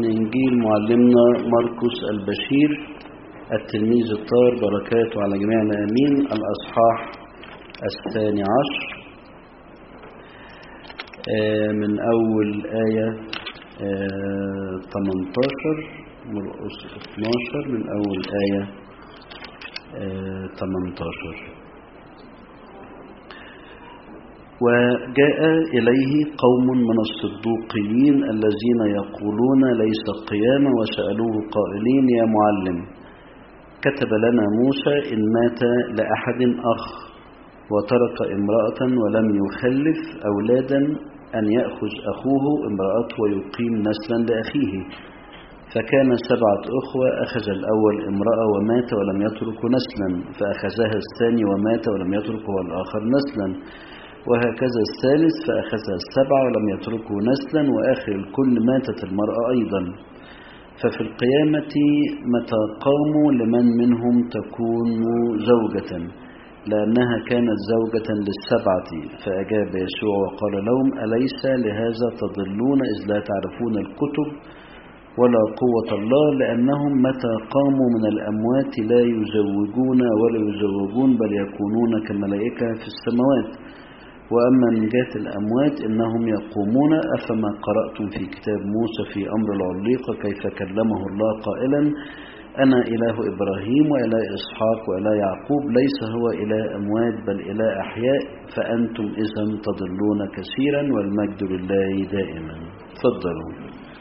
من إنجيل معلمنا مرقس البشير التلميذ الطاهر بركاته على جميعنا آمين الأصحاح الثاني عشر آه، من أول آية آه، 18 مرقس 12 من أول آية آه، 18 وجاء إليه قوم من الصدوقيين الذين يقولون ليس القيامة وسألوه قائلين يا معلم كتب لنا موسى إن مات لأحد أخ وترك امرأة ولم يخلف أولادا أن يأخذ أخوه امرأته ويقيم نسلا لأخيه فكان سبعة أخوة أخذ الأول امرأة ومات ولم يترك نسلا فأخذها الثاني ومات ولم يترك هو الآخر نسلا وهكذا الثالث فأخذها السبعة ولم يتركه نسلا وآخر الكل ماتت المرأة أيضا ففي القيامة متى قاموا لمن منهم تكون زوجة لأنها كانت زوجة للسبعة فأجاب يسوع وقال لهم أليس لهذا تضلون إذ لا تعرفون الكتب ولا قوة الله لأنهم متى قاموا من الأموات لا يزوجون ولا يزوجون بل يكونون كملائكة في السماوات وأما من جهة الأموات إنهم يقومون أفما قرأتم في كتاب موسى في أمر العليقة كيف كلمه الله قائلا أنا إله إبراهيم وإله إسحاق وإله يعقوب ليس هو إله أموات بل إله أحياء فأنتم إذا تضلون كثيرا والمجد لله دائما تفضلوا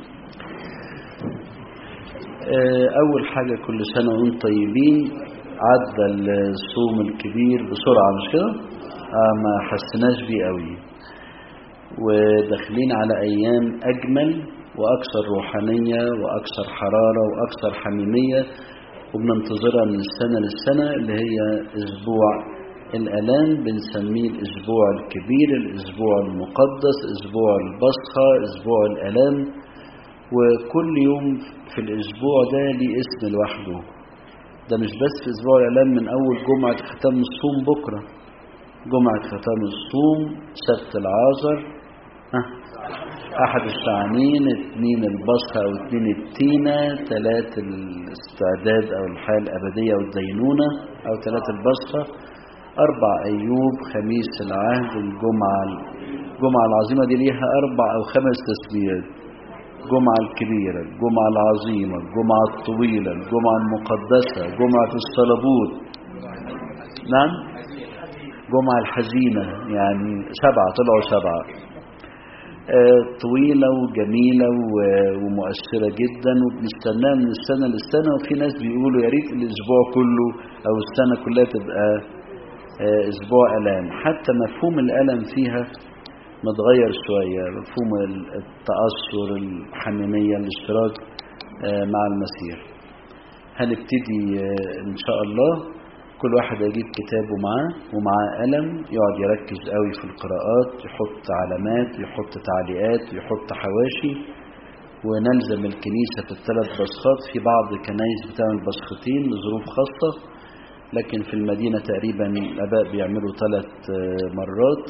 أول حاجة كل سنة وانتم طيبين عدى الصوم الكبير بسرعة مش كده؟ آه ما حسناش بيه قوي وداخلين على أيام أجمل وأكثر روحانية وأكثر حرارة وأكثر حميمية وبننتظرها من السنة للسنة اللي هي أسبوع الألام بنسميه الأسبوع الكبير الأسبوع المقدس أسبوع البصخة أسبوع الألام وكل يوم في الأسبوع ده ليه اسم لوحده ده مش بس في أسبوع الألام من أول جمعة ختام الصوم بكرة جمعة ختام الصوم سبت العازر ها أحد الشعانين اثنين البصخة أو اثنين التينة ثلاث الاستعداد أو الحياة الأبدية أو الدينونة أو ثلاث البصخة أربع أيوب خميس العهد الجمعة الجمعة العظيمة دي ليها أربع أو خمس تسميات الجمعة الكبيرة الجمعة العظيمة الجمعة الطويلة الجمعة المقدسة جمعة الصلبوت نعم الجمعة الحزينة يعني سبعة طلعوا سبعة آه طويلة وجميلة ومؤثرة جدا وبنستناها من السنة للسنة وفي ناس بيقولوا يا ريت الأسبوع كله أو السنة كلها تبقى آه أسبوع ألام حتى مفهوم الألم فيها متغير شوية مفهوم التأثر الحميمية الاشتراك آه مع المسيح هنبتدي إن شاء الله كل واحد يجيب كتابه معاه ومعاه قلم يقعد يركز قوي في القراءات يحط علامات يحط تعليقات يحط حواشي ونلزم الكنيسة في الثلاث بصخات في بعض الكنايس بتعمل بصختين لظروف خاصة لكن في المدينة تقريبا الآباء بيعملوا ثلاث مرات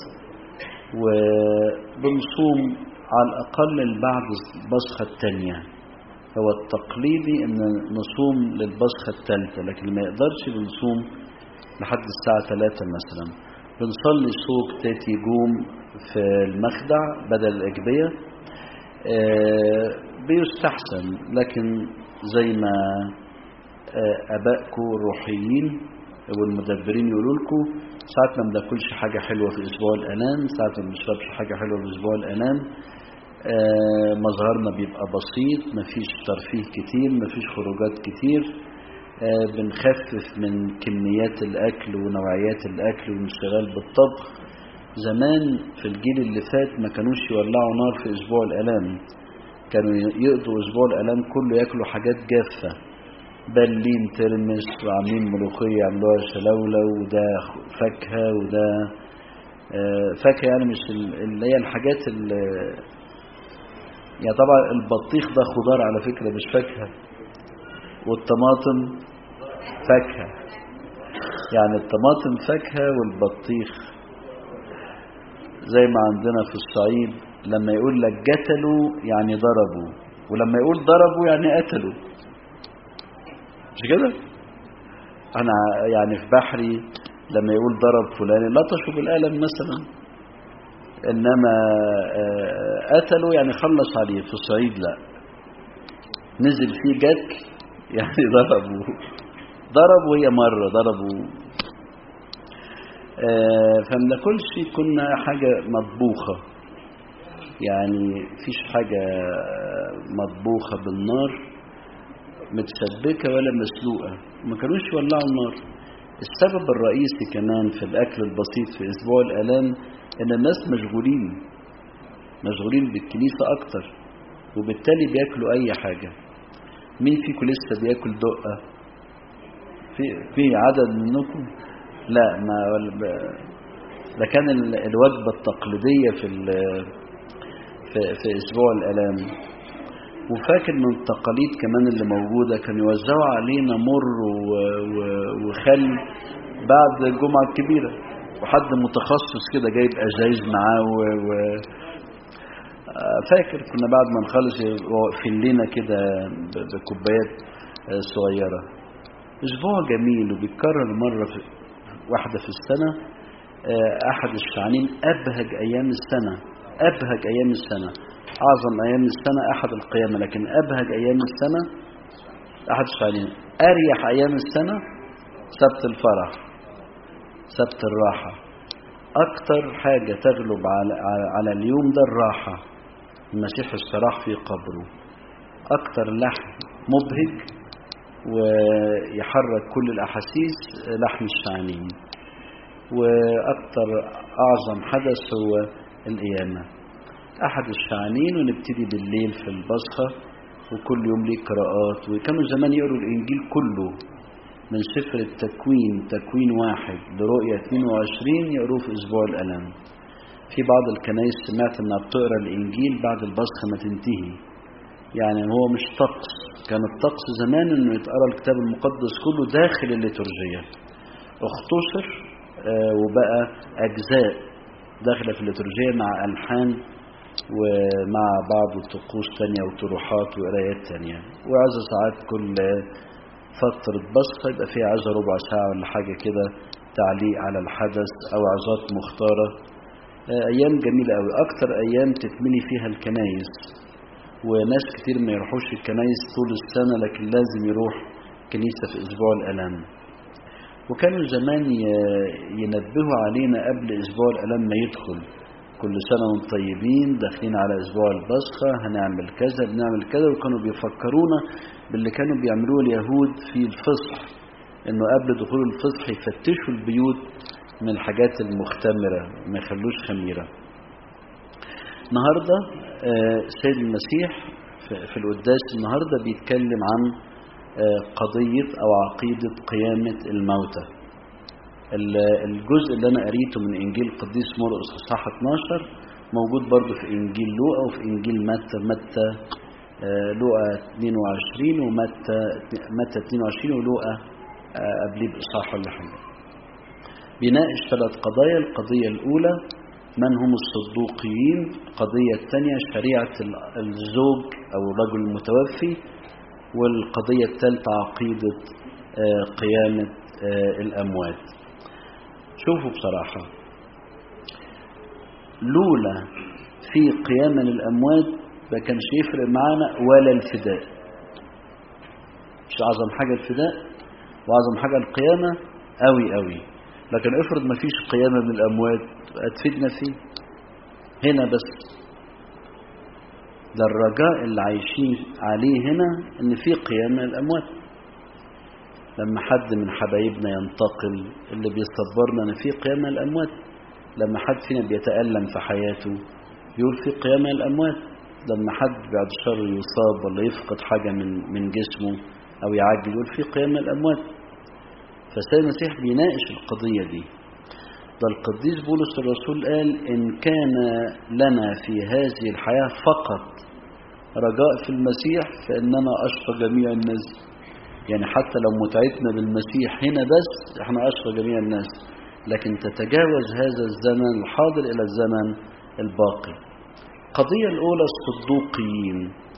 وبنصوم على الأقل البعد البصخة الثانية هو التقليدي ان نصوم للبصخة الثالثة لكن ما يقدرش بنصوم لحد الساعة 3 مثلا بنصلي صوت تاتي جوم في المخدع بدل الأجبية آه بيستحسن لكن زي ما آه أبائكم الروحيين والمدبرين يقولوا لكم ساعات ما بناكلش حاجة حلوة في أسبوع الأنام ساعات ما بنشربش حاجة حلوة في أسبوع الأنام آه مظهرنا بيبقى بسيط مفيش ترفيه كتير مفيش خروجات كتير آه بنخفف من كميات الأكل ونوعيات الأكل والانشغال بالطبخ زمان في الجيل اللي فات ما كانوش يولعوا نار في أسبوع الألام كانوا يقضوا أسبوع الألام كله ياكلوا حاجات جافة بلين ترمس وعاملين ملوخية يعملوها شلولة وده فاكهة وده آه فاكهة يعني مش اللي هي الحاجات اللي يعني طبعا البطيخ ده خضار على فكرة مش فاكهة والطماطم فاكهة يعني الطماطم فاكهة والبطيخ زي ما عندنا في الصعيد لما يقول لك جتلوا يعني ضربوا ولما يقول ضربوا يعني قتلوا مش كده انا يعني في بحري لما يقول ضرب فلان لطشوا بالقلم مثلا انما قتلوا يعني خلص عليه في الصعيد لا نزل فيه جك يعني ضربوا ضربوا هي مرة ضربوا فما ناكلش كنا حاجة مطبوخة يعني فيش حاجة مطبوخة بالنار متسبكة ولا مسلوقة ما كانوش يولعوا النار السبب الرئيسي كمان في الأكل البسيط في أسبوع الآلام إن الناس مشغولين مشغولين بالكنيسة أكتر وبالتالي بياكلوا أي حاجة مين فيكم لسه بياكل دقة في في عدد منكم لا ما ده كان الوجبة التقليدية في في, في أسبوع الآلام وفاكر من التقاليد كمان اللي موجودة كانوا يوزعوا علينا مر وخل بعد الجمعة الكبيرة وحد متخصص كده جايب أزايز معاه و... و... فاكر كنا بعد ما نخلص واقفين لنا كده بكوبايات صغيرة أسبوع جميل وبيتكرر مرة في واحدة في السنة أحد الشعانين أبهج أيام السنة أبهج أيام السنة أعظم أيام السنة أحد القيامة لكن أبهج أيام السنة أحد الشعانين أريح أيام السنة سبت الفرح سبت الراحة أكتر حاجة تغلب على, على اليوم ده الراحة المسيح استراح في قبره أكتر لحم مبهج ويحرك كل الأحاسيس لحم الشعانين وأكتر أعظم حدث هو القيامة أحد الشعانين ونبتدي بالليل في البصخة وكل يوم ليه قراءات وكانوا زمان يقروا الإنجيل كله من سفر التكوين تكوين واحد لرؤية 22 يقروه في أسبوع الألم في بعض الكنائس سمعت انها بتقرا الانجيل بعد البصخه ما تنتهي يعني هو مش طقس كان الطقس زمان انه يتقرا الكتاب المقدس كله داخل الليتورجيه اختصر آه وبقى اجزاء داخله في الليتورجيه مع الحان ومع بعض الطقوس تانية وطروحات وقرايات تانية وعظة ساعات كل فترة بصخة يبقى فيها عظة ربع ساعة ولا حاجة كده تعليق على الحدث أو عظات مختارة أيام جميلة أوي أكتر أيام تتملي فيها الكنايس وناس كتير ما يروحوش الكنايس طول السنة لكن لازم يروح كنيسة في أسبوع الألام وكانوا زمان ينبهوا علينا قبل أسبوع الألام ما يدخل كل سنة وانتم طيبين داخلين على أسبوع البصخة هنعمل كذا بنعمل كذا وكانوا بيفكرونا باللي كانوا بيعملوه اليهود في الفصح انه قبل دخول الفصح يفتشوا البيوت من الحاجات المختمرة ما يخلوش خميرة النهاردة سيد المسيح في القداس النهاردة بيتكلم عن قضية أو عقيدة قيامة الموتى الجزء اللي أنا قريته من إنجيل القديس مرقس إصحاح 12 موجود برضه في إنجيل لوقا وفي إنجيل متى متى لوقا 22 ومتى متى 22 ولوقا قبليه بإصحاح ولا حاجة بيناقش ثلاث قضايا القضية الأولى من هم الصدوقيين القضية الثانية شريعة الزوج أو الرجل المتوفي والقضية الثالثة عقيدة قيامة الأموات شوفوا بصراحة لولا في قيامة للأموات ما كانش يفرق معانا ولا الفداء مش أعظم حاجة الفداء وأعظم حاجة القيامة أوي أوي لكن افرض ما فيش قيامة من الأموات هتفيدنا فيه هنا بس ده الرجاء اللي عايشين عليه هنا ان في قيامة الأموات لما حد من حبايبنا ينتقل اللي بيصبرنا ان في قيامة الأموات لما حد فينا بيتألم في حياته يقول في قيامة الأموات لما حد بعد الشر يصاب ولا يفقد حاجة من من جسمه أو يعجل يقول في قيامة الأموات فالسيد المسيح بيناقش القضية دي ده القديس بولس الرسول قال إن كان لنا في هذه الحياة فقط رجاء في المسيح فإننا أشقى جميع الناس يعني حتى لو متعتنا بالمسيح هنا بس احنا أشقى جميع الناس لكن تتجاوز هذا الزمن الحاضر إلى الزمن الباقي القضية الأولى الصدوقيين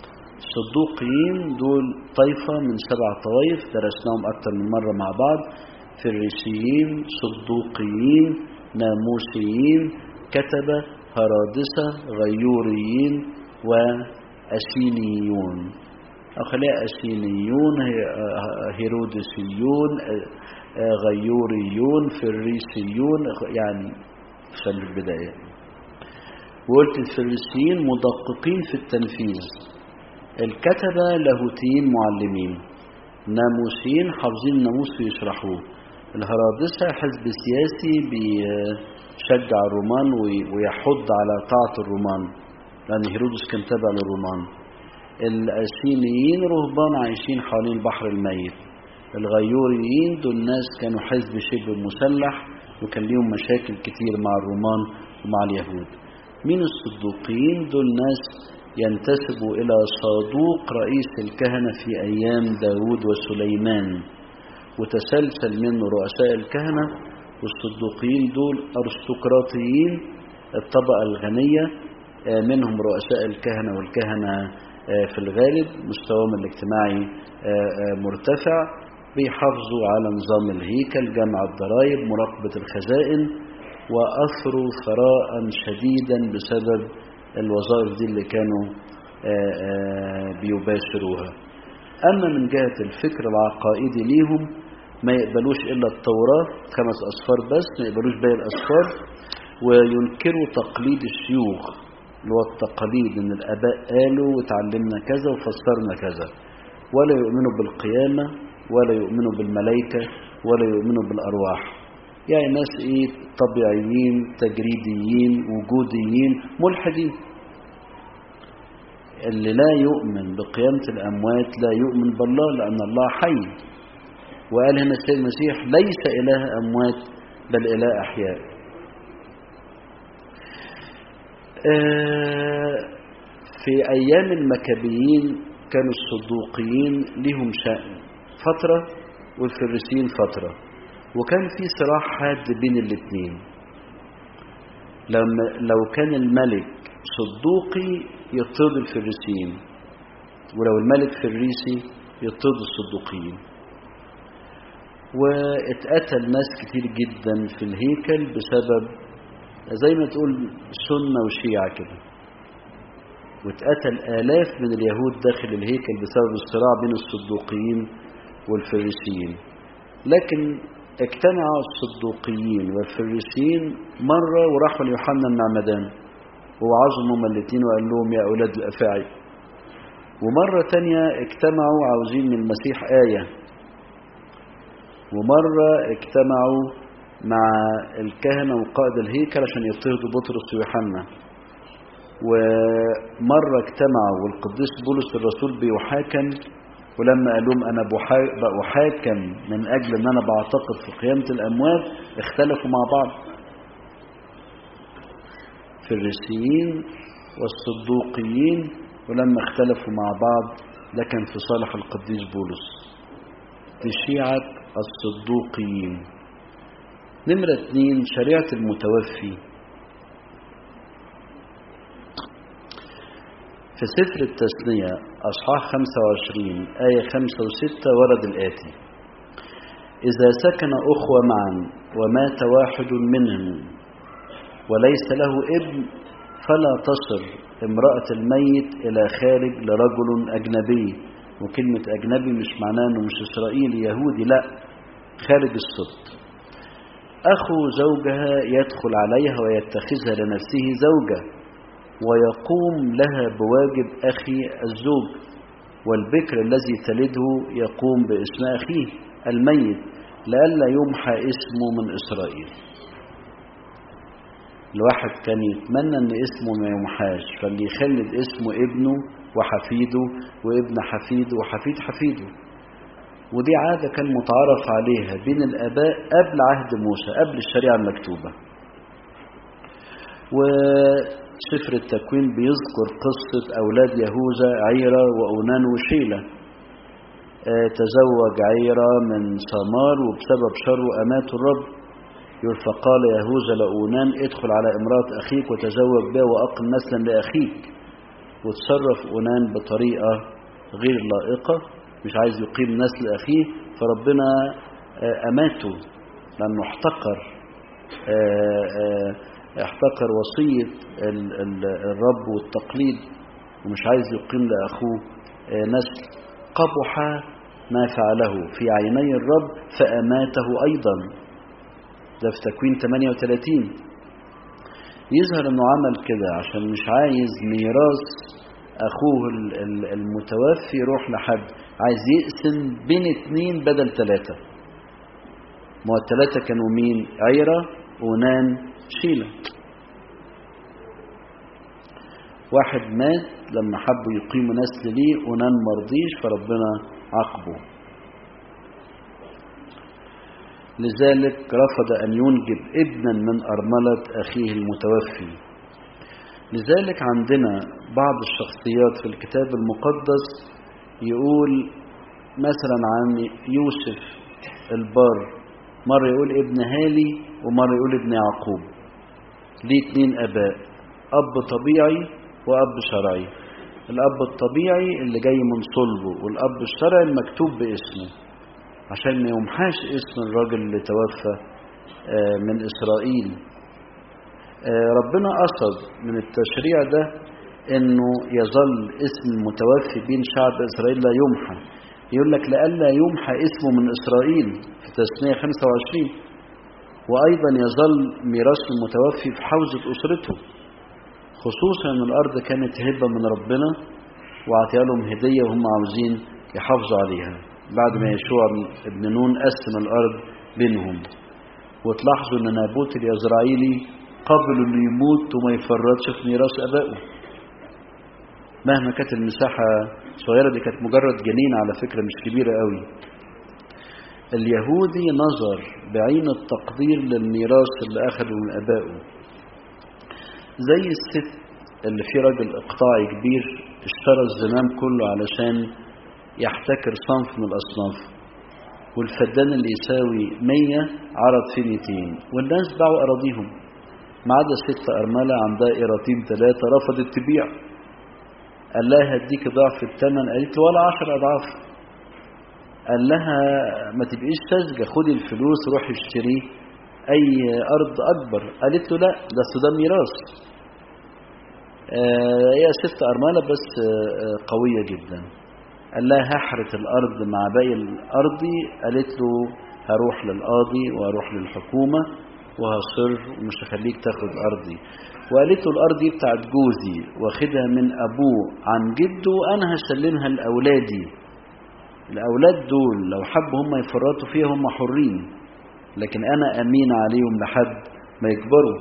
الصدوقيين دول طائفة من سبع طوائف درسناهم أكتر من مرة مع بعض فريسيين صدوقيين ناموسيين كتبة هرادسة غيوريين وأسينيون أو خليها أسينيون هيرودسيون غيوريون فريسيون يعني في البداية وقلت الفريسيين مدققين في التنفيذ الكتبة لاهوتيين معلمين ناموسيين حافظين الناموس ويشرحوه الهرادسة حزب سياسي بيشجع الرومان ويحض على طاعة الرومان لأن هيرودس كان تابع للرومان الأسينيين رهبان عايشين حوالين البحر الميت الغيوريين دول ناس كانوا حزب شبه مسلح وكان ليهم مشاكل كتير مع الرومان ومع اليهود مين الصدوقيين دول ناس ينتسبوا إلى صادوق رئيس الكهنة في أيام داود وسليمان وتسلسل منه رؤساء الكهنة والصدوقيين دول أرستقراطيين الطبقة الغنية منهم رؤساء الكهنة والكهنة في الغالب مستواهم الاجتماعي مرتفع بيحافظوا على نظام الهيكل جمع الضرائب مراقبة الخزائن وأثروا ثراء شديدا بسبب الوظائف دي اللي كانوا بيباشروها أما من جهة الفكر العقائدي ليهم ما يقبلوش إلا التوراة خمس أصفار بس ما يقبلوش باقي الأصفار وينكروا تقليد الشيوخ اللي هو التقاليد إن الآباء قالوا وتعلمنا كذا وفسرنا كذا ولا يؤمنوا بالقيامة ولا يؤمنوا بالملائكة ولا يؤمنوا بالأرواح يعني ناس إيه طبيعيين تجريديين وجوديين ملحدين اللي لا يؤمن بقيامة الأموات لا يؤمن بالله لأن الله حي وقال هنا السيد المسيح ليس إله أموات بل إله أحياء في أيام المكابيين كانوا الصدوقيين لهم شأن فترة والفريسيين فترة وكان في صراع حاد بين الاثنين لما لو كان الملك صدوقي يطرد الفريسيين ولو الملك فريسي يطرد الصدوقيين واتقتل ناس كتير جدا في الهيكل بسبب زي ما تقول سنة وشيعة كده واتقتل آلاف من اليهود داخل الهيكل بسبب الصراع بين الصدوقيين والفريسيين لكن اجتمع الصدوقيين والفريسيين مرة وراحوا ليوحنا المعمدان ووعظهم هما الاثنين وقال لهم يا أولاد الأفاعي ومرة تانية اجتمعوا عاوزين من المسيح آية ومرة اجتمعوا مع الكهنة وقائد الهيكل عشان يضطهدوا بطرس ويوحنا ومرة اجتمعوا والقديس بولس الرسول بيحاكم ولما قال لهم أنا بحاكم من أجل أن أنا بعتقد في قيامة الأموات اختلفوا مع بعض الفريسيين والصدوقيين ولما اختلفوا مع بعض ده كان في صالح القديس بولس دي شيعة الصدوقيين نمرة اتنين شريعة المتوفي في سفر التثنية أصحاح 25 آية 5 و6 ورد الآتي إذا سكن أخوة معا ومات واحد منهم وليس له ابن فلا تصل امرأة الميت إلى خارج لرجل أجنبي وكلمة أجنبي مش معناه أنه مش إسرائيلي يهودي لا خارج السبط أخو زوجها يدخل عليها ويتخذها لنفسه زوجة ويقوم لها بواجب أخي الزوج والبكر الذي تلده يقوم باسم أخيه الميت لئلا يمحى اسمه من إسرائيل الواحد كان يتمنى ان اسمه ما يمحاش فاللي يخلد اسمه ابنه وحفيده وابن حفيده وحفيد حفيده ودي عادة كان متعارف عليها بين الآباء قبل عهد موسى قبل الشريعة المكتوبة وسفر التكوين بيذكر قصة أولاد يهوذا عيرة وأونان وشيلة تزوج عيرة من سمار وبسبب شره أمات الرب يقول فقال يهوذا لأونان ادخل على امرأة أخيك وتزوج بها وأقم نسلا لأخيك وتصرف أونان بطريقة غير لائقة مش عايز يقيم نسل أخيه فربنا أماته لأنه احتقر احتقر وصية الرب والتقليد ومش عايز يقيم لأخوه نسل قبح ما فعله في عيني الرب فأماته أيضا ده في تكوين 38 يظهر انه عمل كده عشان مش عايز ميراث اخوه المتوفي يروح لحد عايز يقسم بين اتنين بدل تلاتة ما التلاتة كانوا مين عيرة ونان شيلة واحد مات لما حبوا يقيموا نسل ليه ونان مرضيش فربنا عاقبه لذلك رفض أن ينجب ابنا من أرملة أخيه المتوفي لذلك عندنا بعض الشخصيات في الكتاب المقدس يقول مثلا عن يوسف البار مرة يقول ابن هالي ومرة يقول ابن يعقوب ليه اتنين أباء أب طبيعي وأب شرعي الأب الطبيعي اللي جاي من صلبه والأب الشرعي المكتوب باسمه عشان ما يمحاش اسم الراجل اللي توفى من إسرائيل ربنا قصد من التشريع ده انه يظل اسم المتوفي بين شعب اسرائيل لا يمحى يقول لك لئلا يمحى اسمه من اسرائيل في تسمية 25 وايضا يظل ميراث المتوفي في حوزة اسرته خصوصا ان الارض كانت هبة من ربنا وعطيها لهم هدية وهم عاوزين يحافظوا عليها بعد ما يشوع ابن نون قسم الارض بينهم وتلاحظوا ان نابوت اليزرعيلي قبل انه يموت وما يفرطش في ميراث ابائه مهما كانت المساحة صغيرة دي كانت مجرد جنين على فكرة مش كبيرة قوي اليهودي نظر بعين التقدير للميراث اللي أخده من أبائه زي الست اللي في راجل إقطاعي كبير اشترى الزمام كله علشان يحتكر صنف من الأصناف والفدان اللي يساوي 100 عرض فيه 200 والناس باعوا أراضيهم ما عدا ست أرملة عندها قيراطين ثلاثة رفضت تبيع قال لها هديك ضعف الثمن قالت له ولا عشر أضعاف قال لها ما تبقيش ساذجة خدي الفلوس روحي اشتري أي أرض أكبر قالت له لا ده ده ميراث هي آه ست أرملة بس آه قوية جدا قال لها هحرث الأرض مع باقي الأرض قالت له هروح للقاضي وهروح للحكومة وهصر ومش هخليك تاخد أرضي وقالت له الأرض دي بتاعت جوزي واخدها من أبوه عن جده أنا هسلمها لأولادي الأولاد دول لو حبوا هم يفرطوا فيها هم حرين لكن أنا أمين عليهم لحد ما يكبروا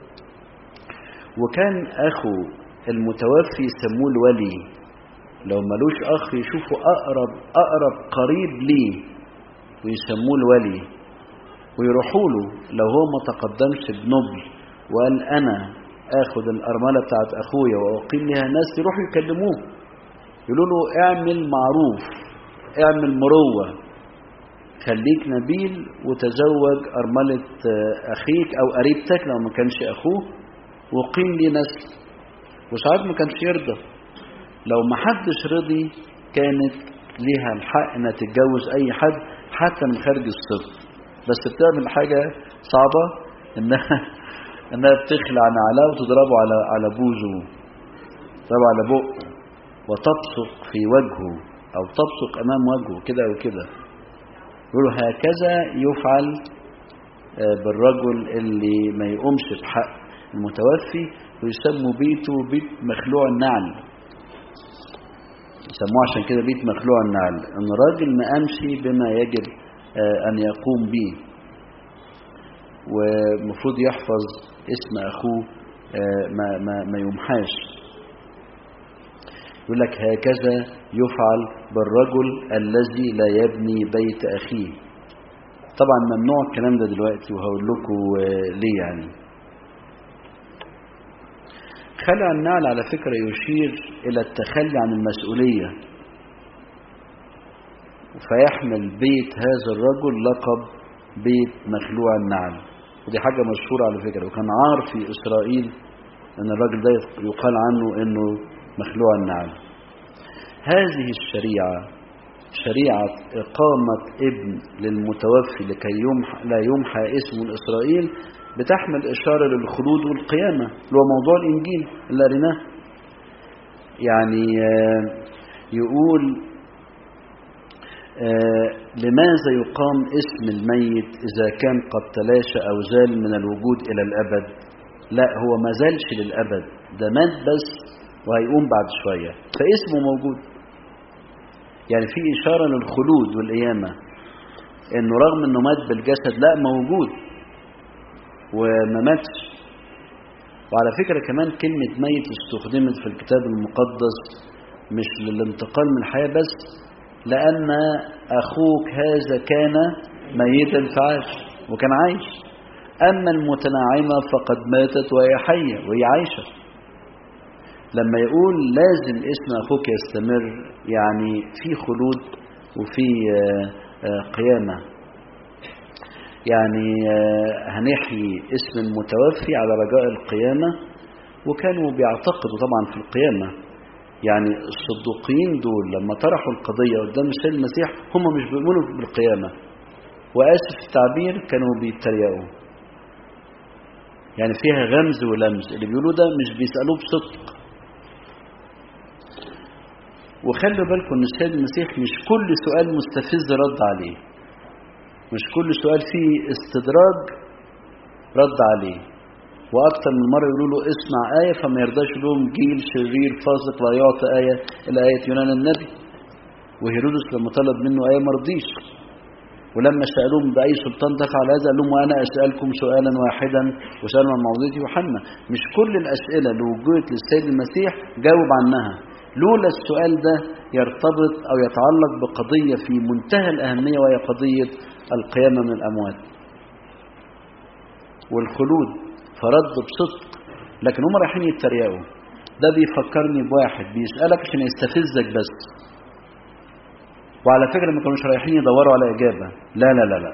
وكان أخو المتوفي يسموه الولي لو ملوش أخ يشوفوا أقرب أقرب قريب ليه ويسموه الولي ويروحوا له لو هو ما تقدمش بنبل وقال أنا آخد الأرملة بتاعت أخويا وأقيم لها ناس يروحوا يكلموه يقولوا له اعمل معروف اعمل مروة خليك نبيل وتزوج أرملة أخيك أو قريبتك لو ما كانش أخوه وقيم لي نسل وساعات ما كانش يرضى لو ما حدش رضي كانت ليها الحق انها تتجوز اي حد حتى من خارج الصف بس بتعمل حاجة صعبة انها انها بتخلع نعلها وتضربه على على بوزه تضربه على بقه وتبصق في وجهه او تبصق امام وجهه كده وكده يقولوا هكذا يفعل بالرجل اللي ما يقومش بحق المتوفي ويسموا بيته بيت مخلوع النعل يسموه عشان كده بيت مخلوع النعل ان الراجل ما قامش بما يجب ان يقوم به ومفروض يحفظ اسم اخوه ما, ما, ما يمحاش يقول لك هكذا يفعل بالرجل الذي لا يبني بيت اخيه طبعا ممنوع الكلام ده دلوقتي وهقول لكم ليه يعني خلع النعل على فكرة يشير إلى التخلي عن المسؤولية فيحمل بيت هذا الرجل لقب بيت مخلوع النعل ودي حاجة مشهورة على فكرة وكان عار في إسرائيل أن الراجل ده يقال عنه أنه مخلوع النعل هذه الشريعة شريعة إقامة ابن للمتوفي لكي يمحى لا يمحى اسم إسرائيل بتحمل إشارة للخلود والقيامة اللي هو موضوع الإنجيل اللي قريناه يعني يقول لماذا يقام اسم الميت إذا كان قد تلاشى أو زال من الوجود إلى الأبد لا هو ما زالش للأبد ده مات بس وهيقوم بعد شوية فاسمه موجود يعني في إشارة للخلود والقيامة إنه رغم إنه مات بالجسد لا موجود وما ماتش وعلى فكرة كمان كلمة ميت استخدمت في الكتاب المقدس مش للانتقال من الحياة بس لأن أخوك هذا كان ميتا فعاش وكان عايش أما المتنعمة فقد ماتت وهي حية وهي عايشة لما يقول لازم اسم أخوك يستمر يعني في خلود وفي قيامة يعني هنحيي اسم المتوفي على رجاء القيامة وكانوا بيعتقدوا طبعا في القيامة يعني الصدوقيين دول لما طرحوا القضية قدام السيد المسيح هم مش بيؤمنوا بالقيامة وآسف التعبير كانوا بيتريقوا يعني فيها غمز ولمز اللي بيقولوا ده مش بيسألوه بصدق وخلوا بالكم ان السيد المسيح مش كل سؤال مستفز رد عليه مش كل سؤال فيه استدراج رد عليه واكثر من مره يقولوا له اسمع ايه فما يرضاش لهم جيل شرير فاسق لا يعطي ايه الا ايه يونان النبي وهيرودس لما طلب منه ايه ما رضيش ولما سالوهم باي سلطان تفعل هذا قال لهم وانا اسالكم سؤالا واحدا وسالوا عن موضوع يوحنا مش كل الاسئله اللي وجهت للسيد المسيح جاوب عنها لولا السؤال ده يرتبط أو يتعلق بقضية في منتهى الأهمية وهي قضية القيامة من الأموات والخلود فرد بصدق لكن هم رايحين يتريقوا ده بيفكرني بواحد بيسألك عشان يستفزك بس وعلى فكرة ما كانوش رايحين يدوروا على إجابة لا لا لا لا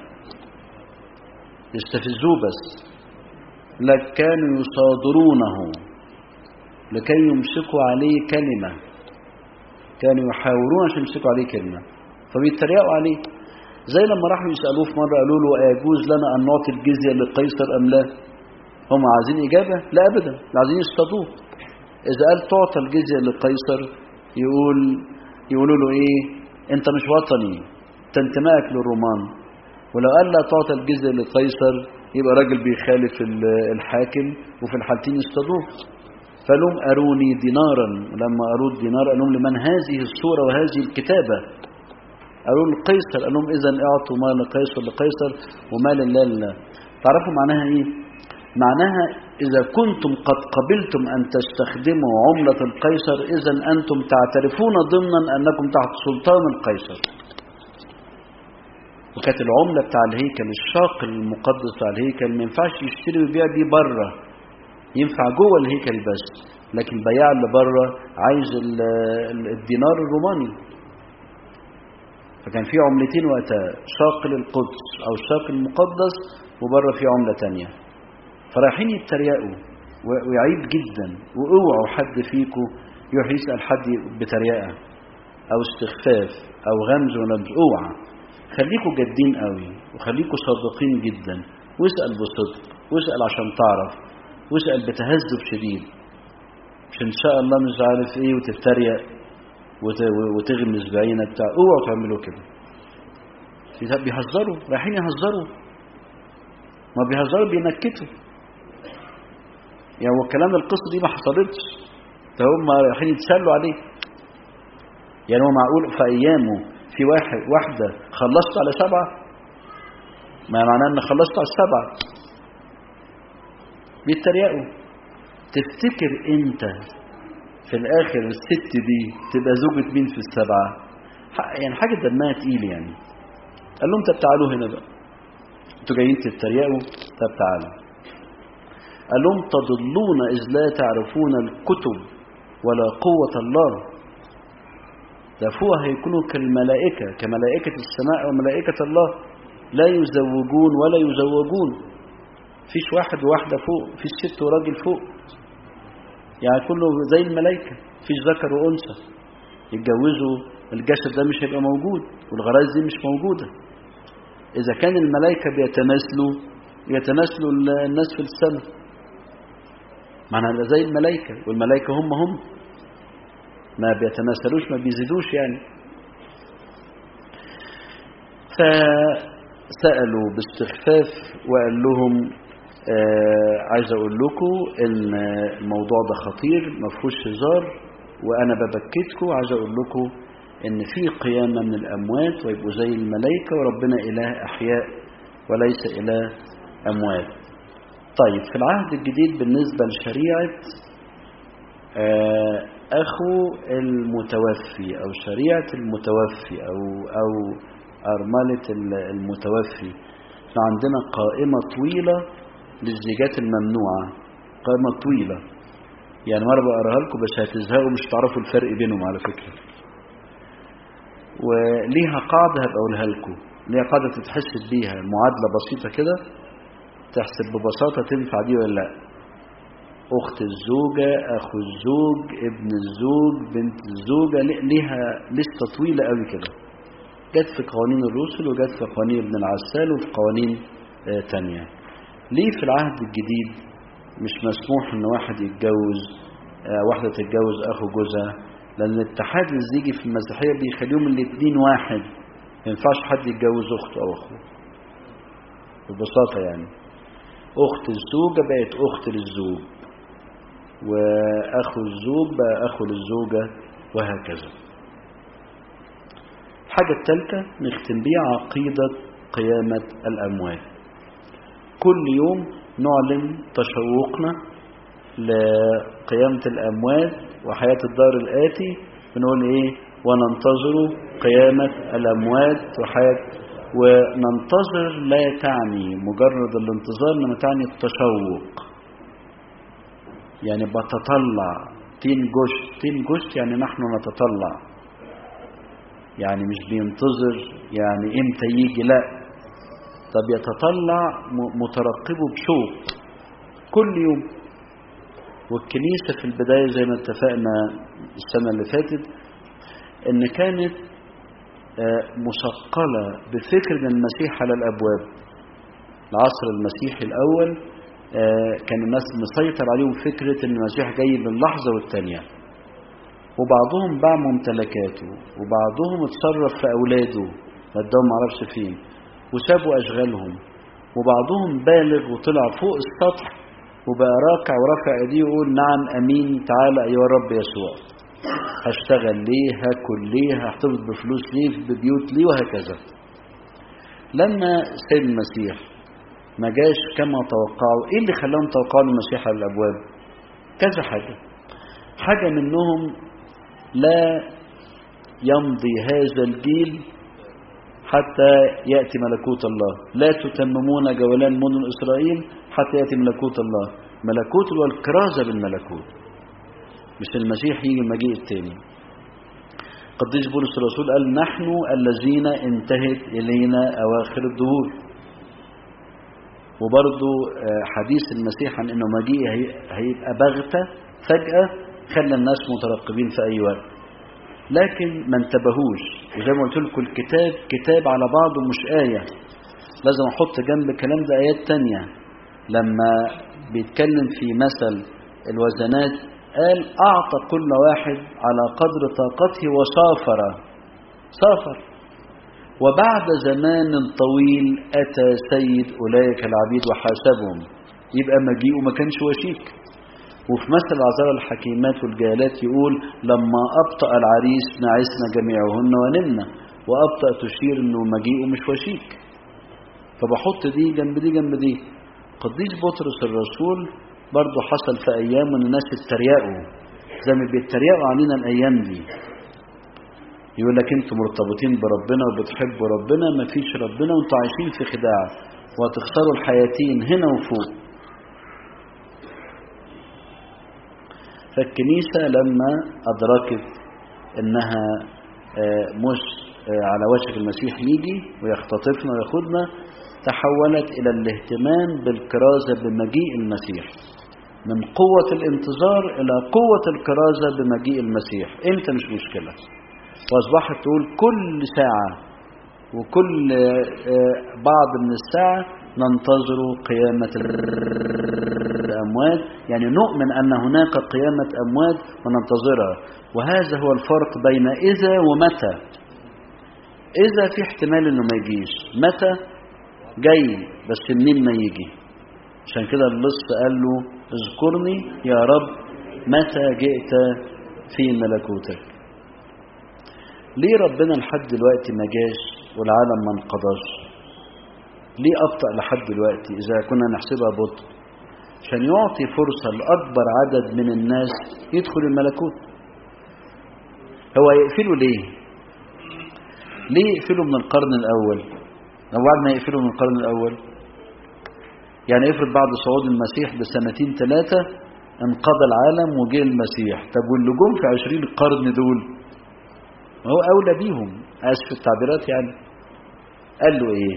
يستفزوه بس لك كانوا يصادرونه لكي يمسكوا عليه كلمة كانوا يحاولون عشان يمسكوا عليه كلمة فبيتريقوا عليه زي لما راحوا يسألوه في مرة قالوا له أيجوز لنا أن نعطي الجزية لقيصر أم لا هم عايزين إجابة لا أبدا عايزين يصطادوه إذا قال تعطى الجزية لقيصر يقول يقولوا له إيه أنت مش وطني أنت انتمائك للرومان ولو قال لا تعطى الجزية لقيصر يبقى راجل بيخالف الحاكم وفي الحالتين يصطادوه فلهم أروني دينارا لما أروا الدينار قال لهم لمن هذه الصورة وهذه الكتابة قالوا لقيصر قال لهم إذا اعطوا مال لقيصر لقيصر ومال الله لله تعرفوا معناها إيه معناها إذا كنتم قد قبلتم أن تستخدموا عملة القيصر إذا أنتم تعترفون ضمنا أنكم تحت سلطان القيصر وكانت العملة بتاع الهيكل الشاق المقدس بتاع الهيكل ما ينفعش يشتري ويبيع دي بره ينفع جوه الهيكل بس لكن البياع اللي بره عايز الدينار الروماني فكان في عملتين وقتها شاق للقدس او الشاق المقدس وبره في عملة تانية فرايحين يتريقوا ويعيب جدا واوعوا حد فيكم يروح يسأل حد بتريقة او استخفاف او غمز ولمز اوعى خليكوا جادين قوي وخليكوا صادقين جدا واسأل بصدق واسأل عشان تعرف واسأل بتهذب شديد مش ان شاء الله مش عارف ايه وتتريق وتغمز بعينك بتاع اوعوا تعملوا كده بيهزروا رايحين يهزروا ما بيهزروا بينكتوا يعني والكلام القصه دي ما حصلتش ده هم رايحين يتسلوا عليه يعني هو معقول في ايامه في واحد واحده خلصت على سبعه ما معناه ان خلصت على السبعه بيتريقوا تفتكر انت في الاخر الست دي تبقى زوجة مين في السبعة يعني حاجة دمها تقيل يعني قال لهم طب تعالوا هنا بقى انتوا جايين تتريقوا طب تعالوا قال لهم تضلون إذ لا تعرفون الكتب ولا قوة الله ده فوق هيكونوا كالملائكة كملائكة السماء وملائكة الله لا يزوجون ولا يزوجون فيش واحد وواحدة فوق فيش ست وراجل فوق يعني كله زي الملائكة فيش ذكر وأنثى يتجوزوا الجسد ده مش هيبقى موجود والغرائز دي مش موجودة إذا كان الملائكة بيتماثلوا يتماثلوا الناس في السماء معنى هذا زي الملائكة والملائكة هم هم ما بيتماثلوش ما بيزيدوش يعني فسألوا باستخفاف وقال لهم آه عايز اقول لكم ان الموضوع ده خطير ما فيهوش هزار وانا ببكتكم عايز اقول لكم ان في قيامه من الاموات ويبقوا زي الملائكه وربنا اله احياء وليس اله اموات طيب في العهد الجديد بالنسبه لشريعه آه اخو المتوفي او شريعه المتوفي او او ارمله المتوفي احنا عندنا قائمه طويله للزيجات الممنوعة قائمة طويلة يعني مرة بقراها لكم بس هتزهقوا مش تعرفوا الفرق بينهم على فكرة وليها قاعدة هبقى أقولها لكم ليها قاعدة تتحسب بيها معادلة بسيطة كده تحسب ببساطة تنفع دي ولا لا أخت الزوجة أخو الزوج ابن الزوج بنت الزوجة ليها لستة طويلة قوي كده جت في قوانين الرسل وجت في قوانين ابن العسال وفي قوانين آه تانية ليه في العهد الجديد مش مسموح ان واحد يتجوز آه واحدة تتجوز اخو جوزها لان الاتحاد الزيجي في المسيحية بيخليهم الاثنين واحد ما ينفعش حد يتجوز اخته او اخوه ببساطة يعني اخت الزوجة بقت اخت للزوج واخو الزوج بقى اخو للزوجة وهكذا الحاجة الثالثة نختم بيها عقيدة قيامة الأموات كل يوم نعلن تشوقنا لقيامة الأموات وحياة الدار الآتي بنقول إيه وننتظر قيامة الأموات وحياة وننتظر لا تعني مجرد الانتظار لما تعني التشوق يعني بتطلع تين جشت تين جشت يعني نحن نتطلع يعني مش بينتظر يعني امتى يجي لا طب يتطلع مترقبه بشوق كل يوم والكنيسة في البداية زي ما اتفقنا السنة اللي فاتت ان كانت مثقلة بفكر ان المسيح على الابواب العصر المسيحي الاول كان الناس مسيطر عليهم فكرة ان المسيح جاي من لحظة والتانية وبعضهم باع ممتلكاته وبعضهم اتصرف في اولاده وداهم معرفش فين وسابوا اشغالهم وبعضهم بالغ وطلع فوق السطح وبقى راكع ورافع ايديه يقول نعم امين تعالى ايها الرب يسوع هشتغل ليه هاكل ليه هحتفظ بفلوس ليه ببيوت ليه وهكذا لما سيد المسيح ما جاش كما توقعوا ايه اللي خلاهم توقعوا المسيح على الابواب كذا حاجه حاجه منهم لا يمضي هذا الجيل حتى يأتي ملكوت الله لا تتممون جولان مدن إسرائيل حتى يأتي ملكوت الله ملكوت والكرازة بالملكوت مش المسيح يجي المجيء التاني قديس بولس الرسول قال نحن الذين انتهت إلينا أواخر الدهور وبرضو حديث المسيح عن أنه مجيء هيبقى بغتة فجأة خلى الناس مترقبين في أي وقت لكن ما انتبهوش وزي ما قلت لكم الكتاب كتاب على بعضه مش آية لازم أحط جنب الكلام ده آيات تانية لما بيتكلم في مثل الوزنات قال أعطى كل واحد على قدر طاقته وسافر سافر وبعد زمان طويل أتى سيد أولئك العبيد وحاسبهم يبقى مجيئه ما كانش وشيك وفي مثل العذارى الحكيمات والجالات يقول لما أبطأ العريس نعسنا جميعهن ونمنا وأبطأ تشير أنه مجيئه مش وشيك فبحط دي جنب دي جنب دي قديس بطرس الرسول برضه حصل في أيام ان الناس اتريقوا زي ما بيتريقوا علينا الأيام دي يقول لك انتوا مرتبطين بربنا وبتحبوا ربنا ما فيش ربنا وانتوا عايشين في خداع وهتخسروا الحياتين هنا وفوق فالكنيسة لما أدركت أنها مش على وشك المسيح يجي ويختطفنا وياخدنا تحولت إلى الاهتمام بالكرازة بمجيء المسيح من قوة الانتظار إلى قوة الكرازة بمجيء المسيح إمتى مش مشكلة وأصبحت تقول كل ساعة وكل بعض من الساعة ننتظر قيامة الأموات يعني نؤمن أن هناك قيامة أموات وننتظرها وهذا هو الفرق بين إذا ومتى إذا في احتمال أنه ما يجيش متى جاي بس منين ما يجي عشان كده اللص قال له اذكرني يا رب متى جئت في ملكوتك ليه ربنا لحد دلوقتي ما جاش والعالم ما انقضاش ليه أبطأ لحد دلوقتي إذا كنا نحسبها بطء عشان يعطي فرصة لأكبر عدد من الناس يدخل الملكوت هو يقفله ليه ليه يقفله من القرن الأول لو بعد ما يقفله من القرن الأول يعني افرض بعد صعود المسيح بسنتين ثلاثة انقضى العالم وجه المسيح طب واللي جم في عشرين القرن دول ما هو أولى بيهم آسف التعبيرات يعني قال له إيه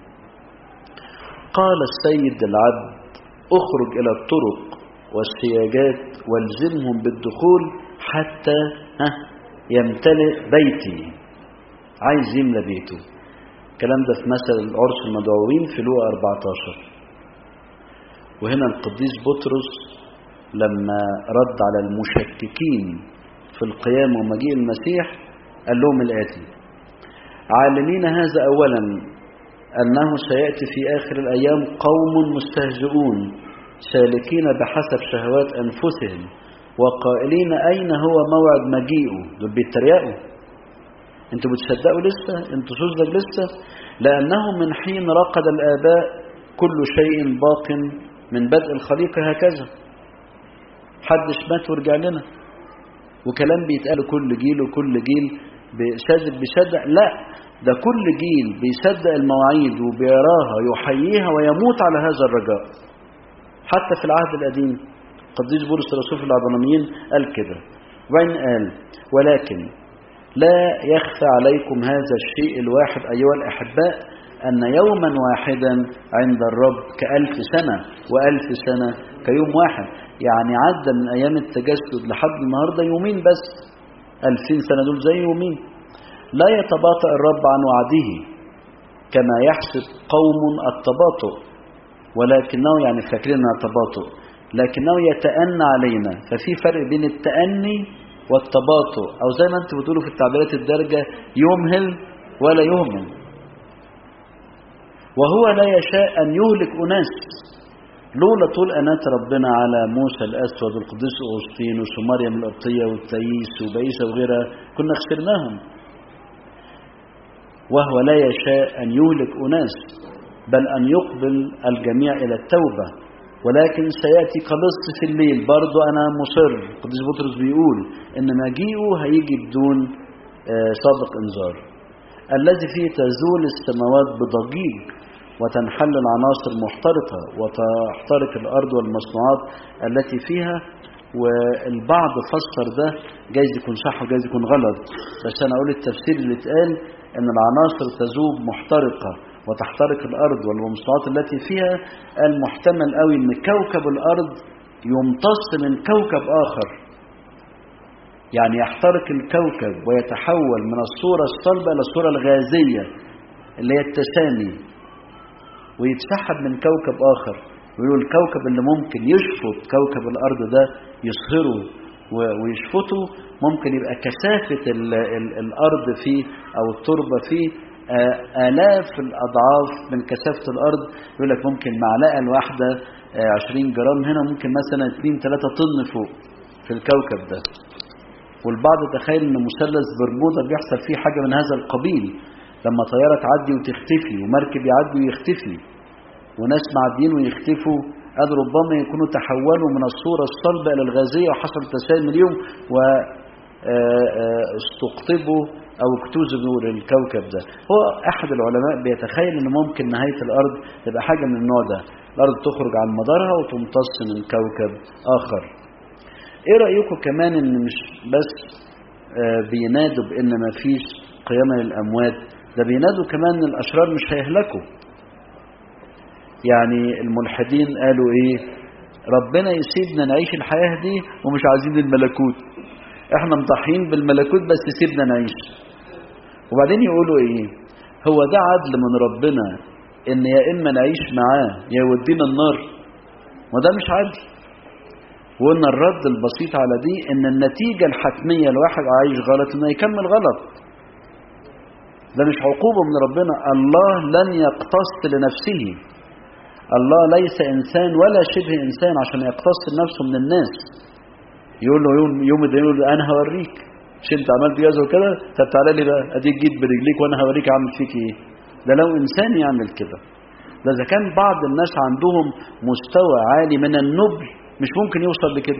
قال السيد العبد اخرج إلى الطرق والسياجات والزمهم بالدخول حتى ها يمتلئ بيتي عايز يملى بيته الكلام ده في مثل العرس المدعوين في لوقا 14 وهنا القديس بطرس لما رد على المشككين في القيام ومجيء المسيح قال لهم الآتي عالمين هذا أولا أنه سيأتي في آخر الأيام قوم مستهزئون سالكين بحسب شهوات أنفسهم وقائلين أين هو موعد مجيئه دول بيتريقوا انتوا بتصدقوا لسه انتوا صدق لسه لأنه من حين رقد الآباء كل شيء باق من بدء الخليقة هكذا حدش مات ورجع لنا وكلام بيتقال كل جيل وكل جيل بيصدق بيصدق لا ده كل جيل بيصدق المواعيد وبيراها يحييها ويموت على هذا الرجاء حتى في العهد القديم قديس بولس الرسول في العبرانيين قال كده وبعدين قال ولكن لا يخفى عليكم هذا الشيء الواحد أيها الأحباء أن يوما واحدا عند الرب كألف سنة وألف سنة كيوم واحد يعني عدى من أيام التجسد لحد النهاردة يومين بس ألفين سنة دول زي يومين لا يتباطأ الرب عن وعده كما يحسب قوم التباطؤ ولكنه يعني فاكرين انها تباطؤ لكنه يتأنى علينا ففي فرق بين التأني والتباطؤ أو زي ما انت بتقولوا في التعبيرات الدارجة يمهل ولا يهمل وهو لا يشاء أن يهلك أناس لولا طول أنات ربنا على موسى الأسود والقديس أغسطينوس ومريم القبطية والتايس وبيسة وغيرها كنا خسرناهم وهو لا يشاء أن يهلك أناس بل أن يقبل الجميع إلى التوبة ولكن سيأتي كلص في الليل برضو أنا مصر قديس بطرس بيقول إن مجيئه هيجي بدون سابق إنذار الذي فيه تزول السماوات بضجيج وتنحل العناصر محترقة وتحترق الأرض والمصنوعات التي فيها والبعض فسر ده جايز يكون صح وجايز يكون غلط بس أنا أقول التفسير اللي اتقال أن العناصر تذوب محترقة وتحترق الأرض والمصنوعات التي فيها قال محتمل قوي أن كوكب الأرض يمتص من كوكب آخر يعني يحترق الكوكب ويتحول من الصورة الصلبة إلى الصورة الغازية اللي هي التسامي ويتسحب من كوكب آخر ويقول الكوكب اللي ممكن يشفط كوكب الأرض ده يصهره ويشفطه ممكن يبقى كثافة ال ال الأرض فيه أو التربة فيه آلاف الأضعاف من كثافة الأرض يقول لك ممكن معلقة الواحدة 20 جرام هنا ممكن مثلا 2 3 طن فوق في الكوكب ده والبعض تخيل ان مثلث برمودا بيحصل فيه حاجة من هذا القبيل لما طيارة تعدي وتختفي ومركب يعدي ويختفي وناس معديين ويختفوا قد ربما يكونوا تحولوا من الصورة الصلبة إلى الغازية وحصل تسامي اليوم واستقطبوا أو اكتوزبوا للكوكب ده هو أحد العلماء بيتخيل أن ممكن نهاية الأرض تبقى حاجة من النوع ده الأرض تخرج عن مدارها وتمتص من كوكب آخر ايه رأيكم كمان ان مش بس بينادوا بان ما فيش قيامة للأموات ده بينادوا كمان ان الأشرار مش هيهلكوا يعني الملحدين قالوا ايه ربنا يسيبنا نعيش الحياة دي ومش عايزين الملكوت احنا مضحين بالملكوت بس سيبنا نعيش وبعدين يقولوا ايه هو ده عدل من ربنا ان يا اما نعيش معاه يا يودينا النار وده مش عدل وقلنا الرد البسيط على دي ان النتيجة الحتمية لواحد عايش غلط انه يكمل غلط ده مش عقوبة من ربنا الله لن يقتص لنفسه الله ليس إنسان ولا شبه إنسان عشان يقتص نفسه من الناس يقول له يوم يوم الدين يقول له أنا هوريك مش أنت عملت كذا وكده طب تعالى لي بقى أديك جيت برجليك وأنا هوريك أعمل فيك إيه ده لو إنسان يعمل كده ده إذا كان بعض الناس عندهم مستوى عالي من النبل مش ممكن يوصل لكده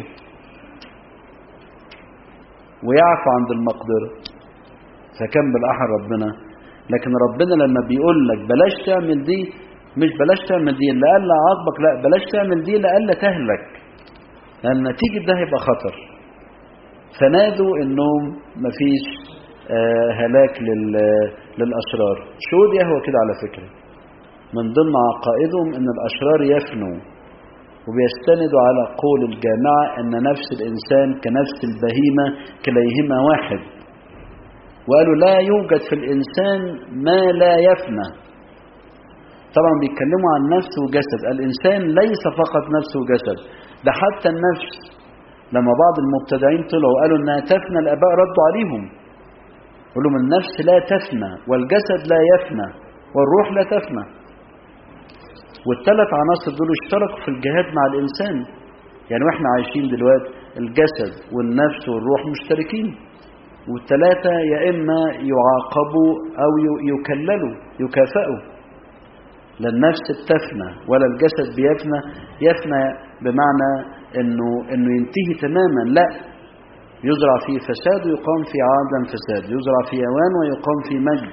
ويعفو عند المقدرة فكان بالأحر ربنا لكن ربنا لما بيقول لك بلاش تعمل دي مش بلاش تعمل دي لألا عاقبك لا بلاش تعمل دي لألا تهلك لأن نتيجة ده هيبقى خطر فنادوا انهم مفيش آه هلاك للأشرار شهود يهوى كده على فكرة من ضمن عقائدهم ان الأشرار يفنوا وبيستندوا على قول الجامعة ان نفس الإنسان كنفس البهيمة كليهما واحد وقالوا لا يوجد في الإنسان ما لا يفنى طبعا بيتكلموا عن نفس وجسد الإنسان ليس فقط نفس وجسد ده حتى النفس لما بعض المبتدعين طلعوا وقالوا انها تفنى الآباء ردوا عليهم قالوا لهم النفس لا تفنى والجسد لا يفنى والروح لا تفنى والثلاث عناصر دول اشتركوا في الجهاد مع الإنسان يعني واحنا عايشين دلوقتي الجسد والنفس والروح مشتركين والثلاثة يا إما يعاقبوا أو يكللوا يكافئوا لا النفس بتفنى ولا الجسد بيفنى يفنى بمعنى انه انه ينتهي تماما لا يزرع فيه فساد ويقام في عدم فساد يزرع في اوان ويقام في مجد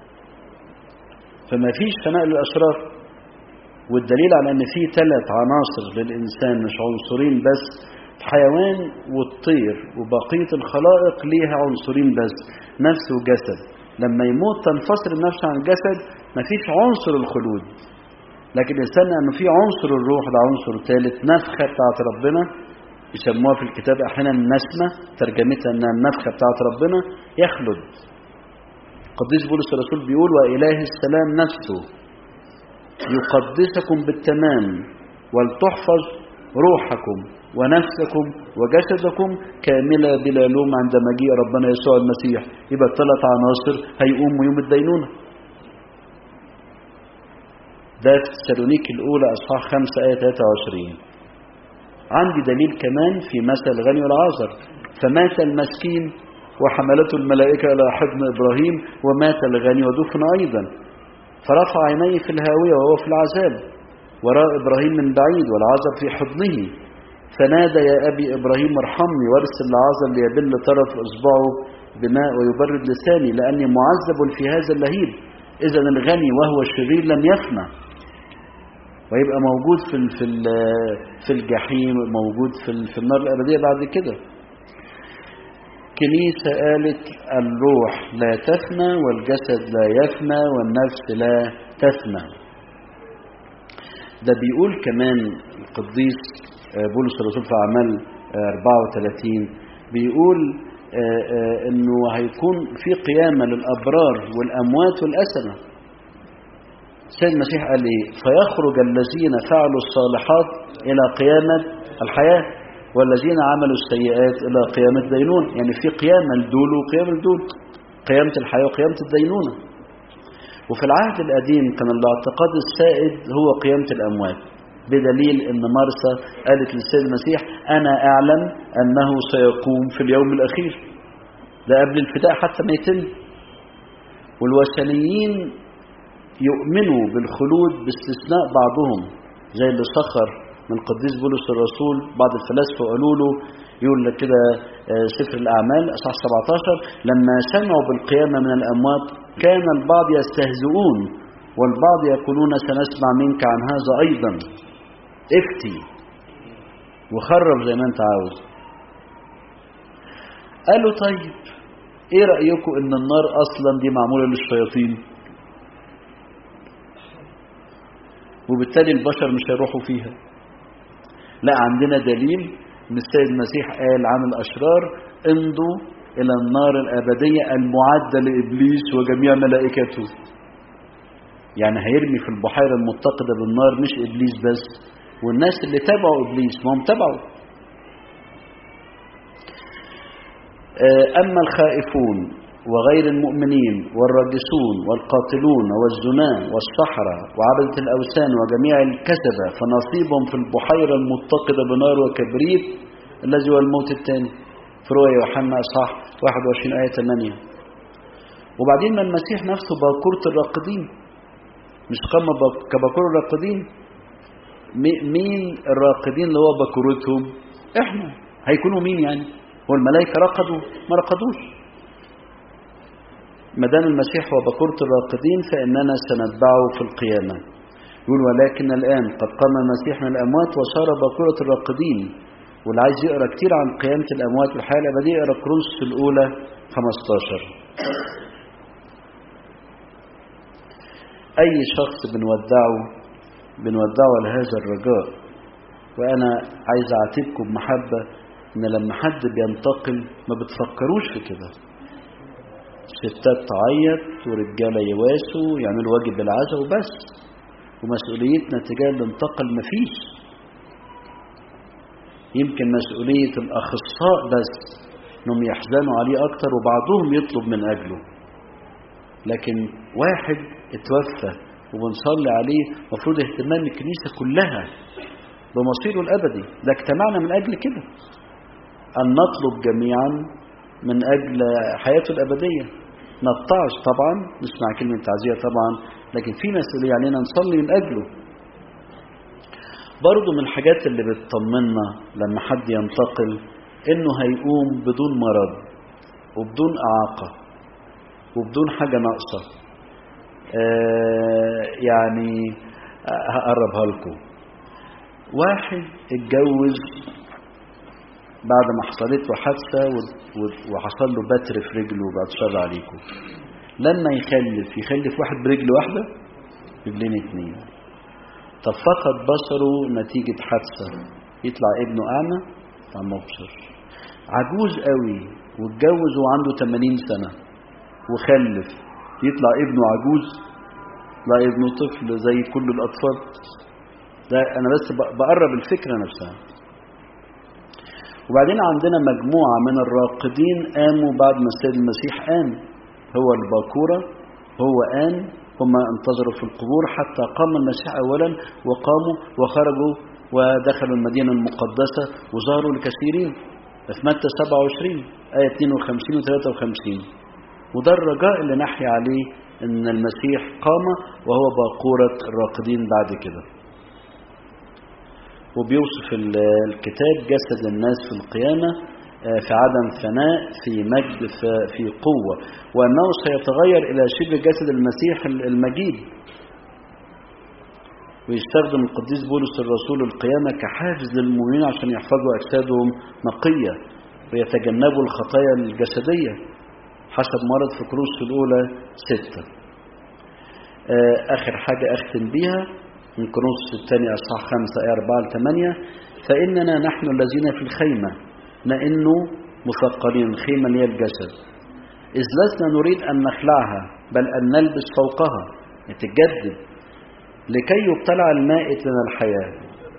فما فيش فناء للاشرار والدليل على ان في ثلاث عناصر للانسان مش عنصرين بس الحيوان والطير وبقيه الخلائق ليها عنصرين بس نفس وجسد لما يموت تنفصل النفس عن الجسد مفيش عنصر الخلود لكن الإنسان أنه في عنصر الروح ده عنصر ثالث نفخة بتاعت ربنا يسموها في الكتاب أحيانا نسمة ترجمتها أنها النفخة بتاعت ربنا يخلد قديس بولس الرسول بيقول وإله السلام نفسه يقدسكم بالتمام ولتحفظ روحكم ونفسكم وجسدكم كاملة بلا لوم عند مجيء ربنا يسوع المسيح يبقى الثلاث عناصر هيقوموا يوم الدينونة ده في تسالونيك الأولى أصحاح 5 آية 23 عندي دليل كمان في مثل الغني والعازر فمات المسكين وحملته الملائكة إلى حضن إبراهيم ومات الغني ودفن أيضا فرفع عينيه في الهاوية وهو في العذاب وراء إبراهيم من بعيد والعازر في حضنه فنادى يا أبي إبراهيم ارحمني وارسل العازر ليبل طرف إصبعه بماء ويبرد لساني لأني معذب في هذا اللهيب إذا الغني وهو الشرير لم يفنى ويبقى موجود في في في الجحيم موجود في في النار الأبدية بعد كده كنيسة قالت الروح لا تفنى والجسد لا يفنى والنفس لا تفنى ده بيقول كمان القديس بولس الرسول في أعمال 34 بيقول انه هيكون في قيامة للأبرار والأموات والأسنة سيد المسيح قال ايه فيخرج الذين فعلوا الصالحات إلى قيامة الحياة والذين عملوا السيئات إلى قيامة الدينون يعني في قيامة لدول وقيامة لدول قيامة الحياة وقيامة الدينونة وفي العهد القديم كان الاعتقاد السائد هو قيامة الأموات بدليل ان مرسى قالت للسيد المسيح انا اعلم انه سيقوم في اليوم الاخير ده قبل الفداء حتى ما يتم والوثنيين يؤمنوا بالخلود باستثناء بعضهم زي اللي سخر من القديس بولس الرسول بعض الفلاسفه قالوا له يقول لك كده سفر الاعمال اصحاح 17 لما سمعوا بالقيامه من الاموات كان البعض يستهزئون والبعض يقولون سنسمع منك عن هذا ايضا افتي وخرب زي ما انت عاوز قالوا طيب ايه رأيكم ان النار اصلا دي معمولة للشياطين وبالتالي البشر مش هيروحوا فيها لا عندنا دليل ان السيد المسيح قال عن الاشرار امضوا الى النار الابديه المعده لابليس وجميع ملائكته يعني هيرمي في البحيره المتقده بالنار مش ابليس بس والناس اللي تبعوا ابليس ما هم تبعوا اما الخائفون وغير المؤمنين والراجسون والقاتلون والزناة والسحرة وعبدة الأوثان وجميع الكسبة فنصيبهم في البحيرة المتقدة بنار وكبريت الذي هو الموت الثاني في رؤيا يوحنا اصحاح 21 آية 8 وبعدين ما المسيح نفسه باكورة الراقدين مش قام كباكور الراقدين مين الراقدين اللي هو باكورتهم احنا هيكونوا مين يعني هو الملائكة رقدوا ما رقدوش ما دام المسيح هو بكورة الراقدين فإننا سنتبعه في القيامة يقول ولكن الآن قد قام المسيح من الأموات وصار بكورة الراقدين واللي عايز يقرأ كتير عن قيامة الأموات والحياة الأبدية يقرأ كرونس الأولى 15 أي شخص بنودعه بنودعه لهذا الرجاء وأنا عايز أعاتبكم بمحبة إن لما حد بينتقل ما بتفكروش في كده ستات تعيط ورجاله يواسوا يعملوا واجب العزاء وبس ومسؤوليتنا تجاه اللي انتقل مفيش يمكن مسؤولية الأخصاء بس انهم يحزنوا عليه أكتر وبعضهم يطلب من أجله لكن واحد اتوفى وبنصلي عليه مفروض اهتمام الكنيسة كلها بمصيره الأبدي ده اجتمعنا من أجل كده أن نطلب جميعا من أجل حياته الأبدية نطعش طبعا نسمع كلمة تعزية طبعا لكن في مسؤولية علينا نصلي من أجله برضو من الحاجات اللي بتطمنا لما حد ينتقل إنه هيقوم بدون مرض وبدون إعاقة وبدون حاجة ناقصة آه يعني هقربها لكم واحد اتجوز بعد ما حصلت له حادثة وحصل له بتر في رجله بعد شر عليكم لما يخلف يخلف واحد برجل واحدة رجلين اتنين طب فقد بصره نتيجة حادثة يطلع ابنه أعمى يطلع مبصر عجوز قوي واتجوز وعنده 80 سنة وخلف يطلع ابنه عجوز لا ابنه طفل زي كل الأطفال ده أنا بس بقرب الفكرة نفسها وبعدين عندنا مجموعة من الراقدين قاموا بعد ما السيد المسيح قام هو الباكورة هو قام هم انتظروا في القبور حتى قام المسيح أولا وقاموا وخرجوا ودخلوا المدينة المقدسة وظهروا لكثيرين في متى 27 آية 52 و 53 وده الرجاء اللي نحيا عليه ان المسيح قام وهو باقورة الراقدين بعد كده وبيوصف الكتاب جسد الناس في القيامة في عدم فناء في مجد في قوة وأنه سيتغير إلى شبه جسد المسيح المجيد ويستخدم القديس بولس الرسول القيامة كحافز للمؤمنين عشان يحفظوا أجسادهم نقية ويتجنبوا الخطايا الجسدية حسب مرض في كروس الأولى ستة آخر حاجة أختم بيها من كروس الثاني أصحاح خمسة آية أربعة لثمانية فإننا نحن الذين في الخيمة لأن مثقلين الخيمة هي الجسد إذ لسنا نريد أن نخلعها بل أن نلبس فوقها نتجدد لكي يبتلع المائت لنا الحياة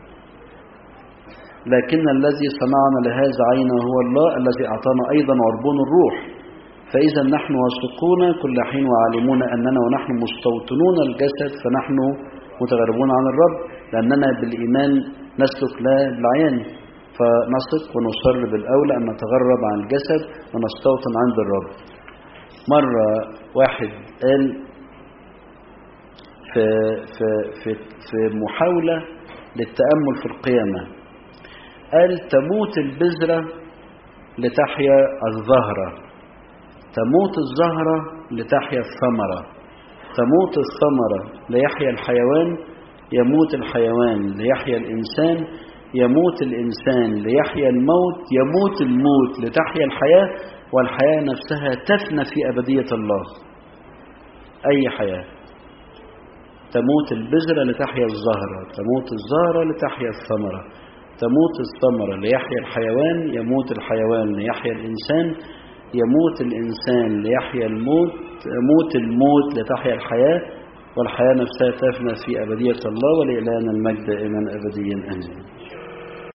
لكن الذي صنعنا لهذا عينا هو الله الذي أعطانا أيضا عربون الروح فإذا نحن واثقون كل حين وعالمون أننا ونحن مستوطنون الجسد فنحن متغربون عن الرب لأننا بالإيمان نسلك لا بالعيان فنثق ونصر بالأولى أن نتغرب عن الجسد ونستوطن عند الرب مرة واحد قال في, في, في, في محاولة للتأمل في القيامة قال تموت البذرة لتحيا الزهرة تموت الزهرة لتحيا الثمرة تموت الثمرة ليحيا الحيوان يموت الحيوان ليحيا الإنسان يموت الإنسان ليحيا الموت يموت الموت لتحيا الحياة والحياة نفسها تفنى في أبدية الله أي حياة تموت البذرة لتحيا الزهرة تموت الزهرة لتحيا الثمرة تموت الثمرة ليحيا الحيوان يموت الحيوان ليحيا الإنسان يموت الإنسان ليحيا الموت يموت الموت لتحيا الحياة والحياة نفسها تفنى في أبدية الله ولإعلان المجد دائما أبديا آمين